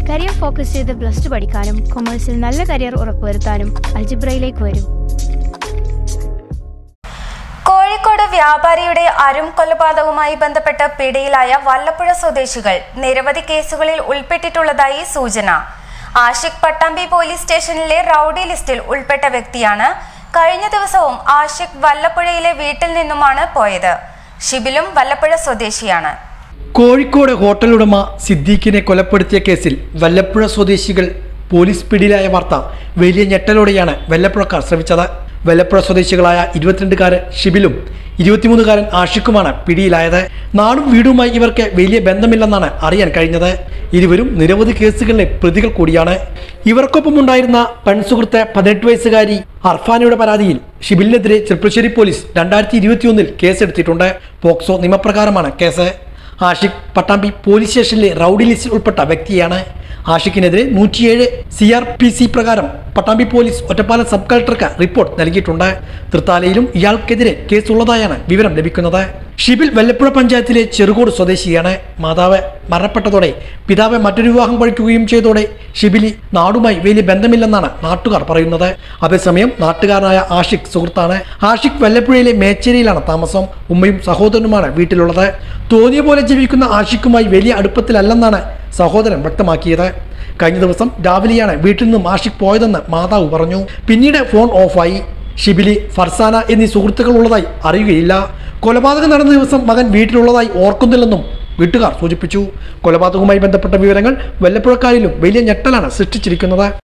career focus ചെയ്ത് plus two പഠിക്കാനും കൊമേഴ്സിൽ നല്ല കരിയർ ഉറപ്പുവരുത്താനും അൽജിബ്രയിലേക്ക് വരും കോഴിക്കോട് വ്യാപാരിയുടെ അരും കൊലപാതകവുമായി ബന്ധപ്പെട്ട് പിടിയിലായ വല്ലപ്പുഴ സ്വദേശികൾ നിരവധി കേസുകളിൽ ഉൾപ്പെട്ടിട്ടുള്ളതായി സൂചന ആഷിഖ് പട്ടാമ്പി പോലീസ് സ്റ്റേഷനിലെ റൌഡി ലിസ്റ്റിൽ ഉൾപ്പെട്ട വ്യക്തിയാണ് കഴിഞ്ഞ ദിവസവും ആഷിഖ് വല്ലപ്പുഴയിലെ വീട്ടിൽ നിന്നുമാണ് പോയത് ഷിബിലും വല്ലപ്പുഴ സ്വദേശിയാണ് കോഴിക്കോട് ഹോട്ടൽ ഉടമ സിദ്ദീഖിനെ കൊലപ്പെടുത്തിയ കേസിൽ വല്ലപ്പുഴ സ്വദേശികൾ പോലീസ് പിടിയിലായ വാർത്ത വലിയ ഞെട്ടലോടെയാണ് വല്ലപ്പുഴക്കാർ ശ്രമിച്ചത് വല്ലപ്പുഴ സ്വദേശികളായ ഇരുപത്തിരണ്ടുകാരൻ ഷിബിലും ഇരുപത്തിമൂന്നുകാരൻ ആഷിഖുമാണ് പിടിയിലായത് നാടും വീടുമായി ഇവർക്ക് വലിയ ബന്ധമില്ലെന്നാണ് അറിയാൻ കഴിഞ്ഞത് ഇരുവരും നിരവധി കേസുകളിലെ പ്രതികൾ കൂടിയാണ് ഇവർക്കൊപ്പം ഉണ്ടായിരുന്ന പെൺസുഹൃത്ത് പതിനെട്ട് വയസ്സുകാരി അർഫാനയുടെ പരാതിയിൽ ഷിബിലിനെതിരെ ചെറുപ്പശ്ശേരി പോലീസ് രണ്ടായിരത്തി ഇരുപത്തിയൊന്നിൽ കേസെടുത്തിട്ടുണ്ട് പോക്സോ നിയമപ്രകാരമാണ് കേസ് ആഷിഖ് പട്ടാമ്പി പോലീസ് സ്റ്റേഷനിലെ റൌഡി ലിസ്റ്റിൽ ഉൾപ്പെട്ട വ്യക്തിയാണ് ആഷിഖിനെതിരെ നൂറ്റിയേഴ് സി ആർ പി സി പ്രകാരം പട്ടാമ്പി പോലീസ് ഒറ്റപ്പാലം സബ് കളക്ടർക്ക് റിപ്പോർട്ട് നൽകിയിട്ടുണ്ട് തൃത്താലയിലും ഇയാൾക്കെതിരെ കേസുള്ളതായാണ് വിവരം ലഭിക്കുന്നത് ഷിബിൽ വല്ലപ്പുഴ പഞ്ചായത്തിലെ ചെറുകോട് സ്വദേശിയാണ് മാതാവ് മരണപ്പെട്ടതോടെ പിതാവ് മറ്റൊരു വിവാഹം കഴിക്കുകയും ചെയ്തതോടെ ഷിബിലി നാടുമായി വലിയ ബന്ധമില്ലെന്നാണ് നാട്ടുകാർ പറയുന്നത് അതേസമയം നാട്ടുകാരനായ ആഷിഖ് സുഹൃത്താണ് ആഷിഖ് വല്ലപ്പുഴയിലെ മേച്ചേരിയിലാണ് താമസം ഉമ്മയും സഹോദരനുമാണ് വീട്ടിലുള്ളത് തോന്നിയ പോലെ ജീവിക്കുന്ന ആഷിഖുമായി വലിയ അടുപ്പത്തിലല്ലെന്നാണ് സഹോദരൻ വ്യക്തമാക്കിയത് കഴിഞ്ഞ ദിവസം രാവിലെയാണ് വീട്ടിൽ നിന്നും ആഷിഖ് പോയതെന്ന് മാതാവ് പറഞ്ഞു പിന്നീട് ഫോൺ ഓഫായി ഷിബിലി ഫർസാന എന്നീ സുഹൃത്തുക്കൾ ഉള്ളതായി അറിയുകയില്ല കൊലപാതകം നടന്ന ദിവസം മകൻ വീട്ടിലുള്ളതായി ഓർക്കുന്നില്ലെന്നും വീട്ടുകാർ സൂചിപ്പിച്ചു കൊലപാതകവുമായി ബന്ധപ്പെട്ട വിവരങ്ങൾ വല്ലപ്പുഴക്കാരിലും വലിയ ഞെട്ടലാണ് സൃഷ്ടിച്ചിരിക്കുന്നത്